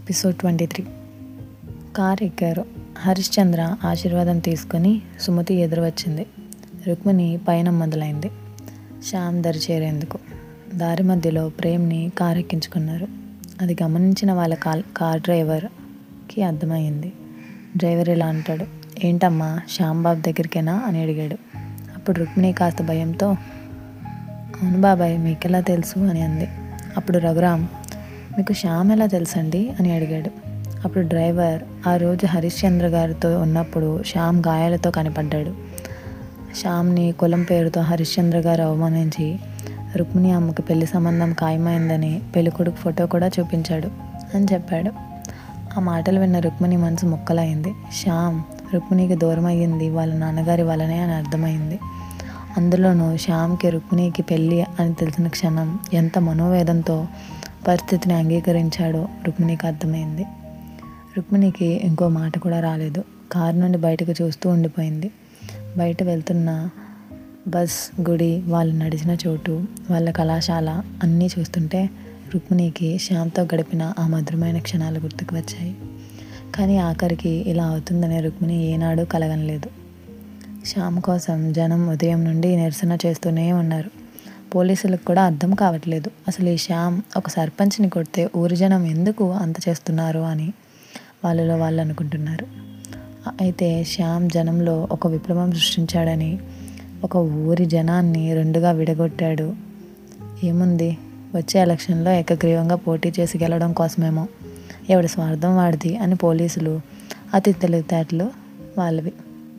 episode twenty three car ఎక్కారు హరిశ్చంద్ర ఆశీర్వాదం తీసుకొని సుమతి ఎదురు వచ్చింది రుక్మిణి పైన మొదలైంది శ్యామ్ దరి చేరేందుకు దారి మధ్యలో ప్రేమ్ని కార్ ఎక్కించుకున్నారు అది గమనించిన వాళ్ళ కాల్ కార్ డ్రైవర్కి అర్థమైంది డ్రైవర్ ఇలా అంటాడు ఏంటమ్మా శ్యామ్ బాబు దగ్గరికేనా అని అడిగాడు అప్పుడు రుక్మిణి కాస్త భయంతో అవును బాబాయ్ మీకెలా తెలుసు అని అంది అప్పుడు రఘురామ్ మీకు శ్యామ్ ఎలా తెలుసండి అని అడిగాడు అప్పుడు డ్రైవర్ ఆ రోజు హరిశ్చంద్ర గారితో ఉన్నప్పుడు శ్యామ్ గాయాలతో కనపడ్డాడు శ్యామ్ని కులం పేరుతో హరిశ్చంద్ర గారు అవమానించి రుక్మిణి అమ్మకి పెళ్లి సంబంధం ఖాయమైందని పెళ్ళికొడుకు ఫోటో కూడా చూపించాడు అని చెప్పాడు ఆ మాటలు విన్న రుక్మిణి మనసు ముక్కలైంది శ్యామ్ రుక్మిణికి దూరం అయ్యింది వాళ్ళ నాన్నగారి వల్లనే అని అర్థమైంది అందులోనూ శ్యామ్కి రుక్మిణికి పెళ్ళి అని తెలిసిన క్షణం ఎంత మనోవేదంతో పరిస్థితిని అంగీకరించాడో రుక్మిణికి అర్థమైంది రుక్మిణికి ఇంకో మాట కూడా రాలేదు కారు నుండి బయటకు చూస్తూ ఉండిపోయింది బయట వెళ్తున్న బస్ గుడి వాళ్ళు నడిచిన చోటు వాళ్ళ కళాశాల అన్నీ చూస్తుంటే రుక్మిణికి శ్యామ్తో గడిపిన ఆ మధురమైన క్షణాలు గుర్తుకు వచ్చాయి కానీ ఆఖరికి ఇలా అవుతుందనే రుక్మిణి ఏనాడు కలగనలేదు శ్యామ్ కోసం జనం ఉదయం నుండి నిరసన చేస్తూనే ఉన్నారు పోలీసులకు కూడా అర్థం కావట్లేదు అసలు ఈ శ్యామ్ ఒక సర్పంచ్ని కొడితే ఊరి జనం ఎందుకు అంత చేస్తున్నారు అని వాళ్ళలో వాళ్ళు అనుకుంటున్నారు అయితే శ్యామ్ జనంలో ఒక విప్లవం సృష్టించాడని ఒక ఊరి జనాన్ని రెండుగా విడగొట్టాడు ఏముంది వచ్చే ఎలక్షన్లో ఏకగ్రీవంగా పోటీ చేసి గెలవడం కోసమేమో ఎవడి స్వార్థం వాడిది అని పోలీసులు అతి తెలివితేటలు వాళ్ళవి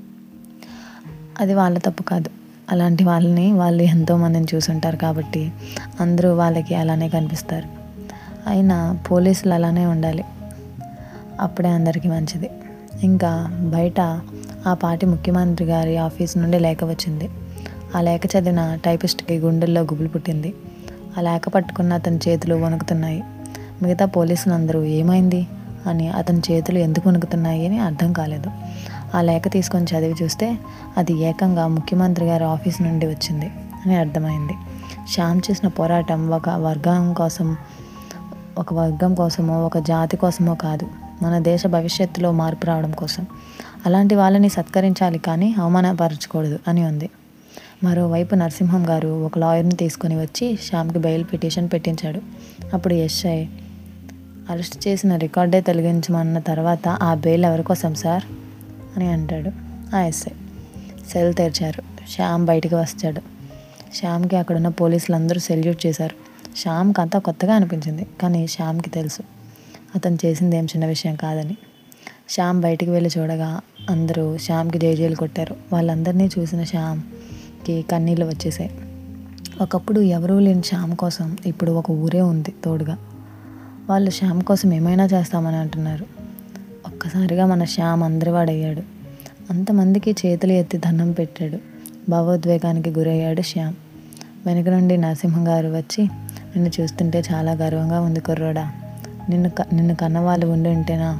అది వాళ్ళ తప్పు కాదు అలాంటి వాళ్ళని వాళ్ళు ఎంతోమందిని చూసుంటారు కాబట్టి అందరూ వాళ్ళకి అలానే కనిపిస్తారు అయినా పోలీసులు అలానే ఉండాలి అప్పుడే అందరికీ మంచిది ఇంకా బయట ఆ పార్టీ ముఖ్యమంత్రి గారి ఆఫీస్ నుండి లేఖ వచ్చింది ఆ లేఖ చదివిన టైపిస్ట్కి గుండెల్లో గుబులు పుట్టింది ఆ లేఖ పట్టుకున్న అతని చేతులు వణుకుతున్నాయి మిగతా పోలీసులు అందరూ ఏమైంది అని అతని చేతులు ఎందుకు వణుకుతున్నాయి అని అర్థం కాలేదు ఆ లేఖ తీసుకొని చదివి చూస్తే అది ఏకంగా ముఖ్యమంత్రి గారి ఆఫీస్ నుండి వచ్చింది అని అర్థమైంది శ్యామ్ చేసిన పోరాటం ఒక వర్గం కోసం ఒక వర్గం కోసమో ఒక జాతి కోసమో కాదు మన దేశ భవిష్యత్తులో మార్పు రావడం కోసం అలాంటి వాళ్ళని సత్కరించాలి కానీ అవమానపరచకూడదు అని ఉంది మరోవైపు నరసింహం గారు ఒక లాయర్ని తీసుకొని వచ్చి శ్యామ్కి బెయిల్ పిటిషన్ పెట్టించాడు అప్పుడు ఎస్ఐ అరెస్ట్ చేసిన రికార్డే తొలగించమన్న తర్వాత ఆ బెయిల్ ఎవరి కోసం సార్ అని అంటాడు ఆ ఎస్ఐ సెల్ తెరిచారు శ్యామ్ బయటికి వచ్చాడు శ్యామ్కి అక్కడున్న పోలీసులు అందరూ సెల్యూట్ చేశారు శ్యామ్కి అంతా కొత్తగా అనిపించింది కానీ శ్యామ్కి తెలుసు అతను చేసింది ఏం చిన్న విషయం కాదని శ్యామ్ బయటికి వెళ్ళి చూడగా అందరూ శ్యామ్కి జైజీలు కొట్టారు వాళ్ళందరినీ చూసిన శ్యామ్కి కన్నీళ్ళు వచ్చేసాయి ఒకప్పుడు ఎవరూ లేని శ్యామ్ కోసం ఇప్పుడు ఒక ఊరే ఉంది తోడుగా వాళ్ళు శ్యామ్ కోసం ఏమైనా చేస్తామని అంటున్నారు ఒక్కసారిగా మన శ్యామ్ అందరివాడయ్యాడు అంతమందికి చేతులు ఎత్తి దండం పెట్టాడు భావోద్వేగానికి గురయ్యాడు శ్యామ్ వెనుక నుండి నరసింహం గారు వచ్చి నిన్ను చూస్తుంటే చాలా గర్వంగా ఉంది కుర్రోడా నిన్ను క నిన్ను కన్నవాళ్ళు ఉండి ఉంటేనా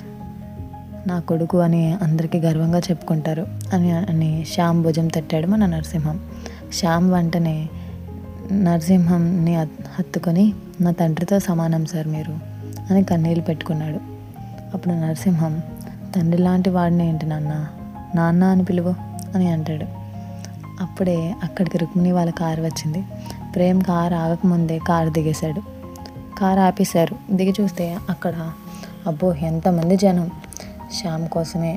నా కొడుకు అని అందరికీ గర్వంగా చెప్పుకుంటారు అని అని శ్యామ్ భుజం తట్టాడు మన నరసింహం శ్యామ్ వెంటనే నరసింహంని హత్తుకొని నా తండ్రితో సమానం సార్ మీరు అని కన్నీళ్ళు పెట్టుకున్నాడు అప్పుడు నరసింహం తండ్రి లాంటి వాడిని ఏంటి నాన్న నాన్న అని పిలువు అని అంటాడు అప్పుడే అక్కడికి రుక్మిణి వాళ్ళ కారు వచ్చింది ప్రేమ్ కారు ఆగకముందే కారు దిగేశాడు కారు ఆపేశారు దిగి చూస్తే అక్కడ అబ్బో ఎంతమంది జనం శ్యామ్ కోసమే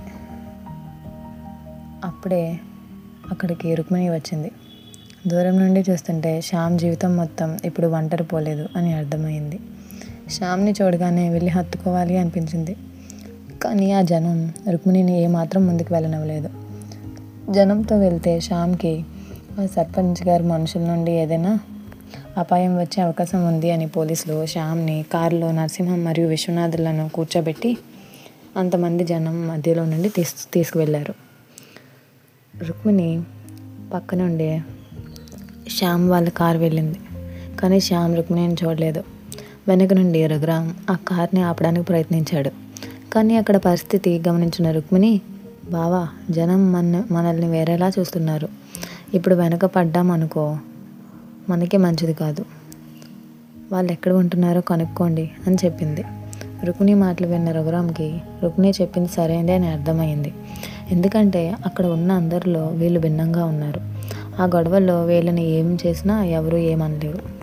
అప్పుడే అక్కడికి రుక్మిణి వచ్చింది దూరం నుండి చూస్తుంటే శ్యామ్ జీవితం మొత్తం ఇప్పుడు ఒంటరి పోలేదు అని అర్థమైంది శ్యామ్ని చూడగానే వెళ్ళి హత్తుకోవాలి అనిపించింది కానీ ఆ జనం రుక్మిణిని ఏమాత్రం ముందుకు వెళ్ళనివ్వలేదు జనంతో వెళ్తే శ్యామ్కి ఆ సర్పంచ్ గారి మనుషుల నుండి ఏదైనా అపాయం వచ్చే అవకాశం ఉంది అని పోలీసులు శ్యామ్ని కారులో నరసింహం మరియు విశ్వనాథులను కూర్చోబెట్టి అంతమంది జనం మధ్యలో నుండి తీసు తీసుకువెళ్ళారు రుక్మిణి పక్క నుండి శ్యామ్ వాళ్ళ కారు వెళ్ళింది కానీ శ్యామ్ రుక్మిణిని చూడలేదు వెనక నుండి రఘురామ్ ఆ కార్ని ఆపడానికి ప్రయత్నించాడు కానీ అక్కడ పరిస్థితి గమనించిన రుక్మిణి బావా జనం మన మనల్ని వేరేలా చూస్తున్నారు ఇప్పుడు వెనక పడ్డామనుకో మనకే మంచిది కాదు వాళ్ళు ఎక్కడ ఉంటున్నారో కనుక్కోండి అని చెప్పింది రుక్మిణి మాటలు విన్న రఘురామ్కి రుక్మిణి చెప్పింది సరైందే అని అర్థమైంది ఎందుకంటే అక్కడ ఉన్న అందరిలో వీళ్ళు భిన్నంగా ఉన్నారు ఆ గొడవల్లో వీళ్ళని ఏం చేసినా ఎవరు ఏమనలేరు